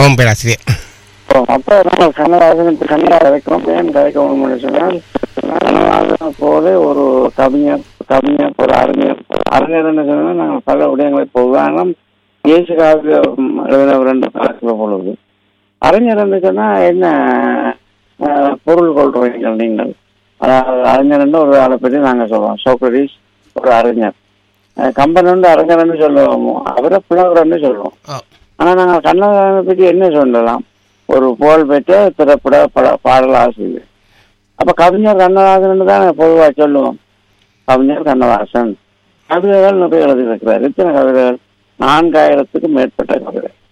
ஓம் பேராசிரியர் அப்ப நம்ம கண்ணதாசன் கண்ணதாசன் வைக்கிறோம் ஏன் கதைக்கணும்னு சொன்னால் கண்ணதாசனை போல ஒரு கவிஞர் கவிஞர் ஒரு அறிஞர் அறிஞர்னு சொன்னால் நாங்கள் பல விடயங்களை போகலாம் இயேசு காவியம் எழுதினவர் என்று பார்க்கிற பொழுது அறிஞர் என்று சொன்னால் என்ன அஹ், பொருள் கொள்றீங்க நீங்கள் அதாவது அறிஞர்னு ஒரு ஆளை பற்றி நாங்கள் சொல்லுவோம் சோக்ரடிஸ் ஒரு அறிஞர் அஹ், கம்பன் வந்து அறிஞர்னு சொல்லுவோம் அவரை புலவர்னு சொல்லுவோம் ஓ ஆனா நாங்கள் கண்ணதாசனை பற்றி என்ன சொல்லலாம் ஒரு புகழ் பெற்ற திரைப்பட பட பாடல் ஆசிரியர் அப்ப கவிஞர் கண்ணதாசன் தான் பொதுவா சொல்லுவோம் கவிஞர் கண்ணதாசன் கவிதைகள் நிறைய எழுதியிருக்கிறார் எத்தனை கவிதைகள் நான்காயிரத்துக்கும் மேற்பட்ட கவிதை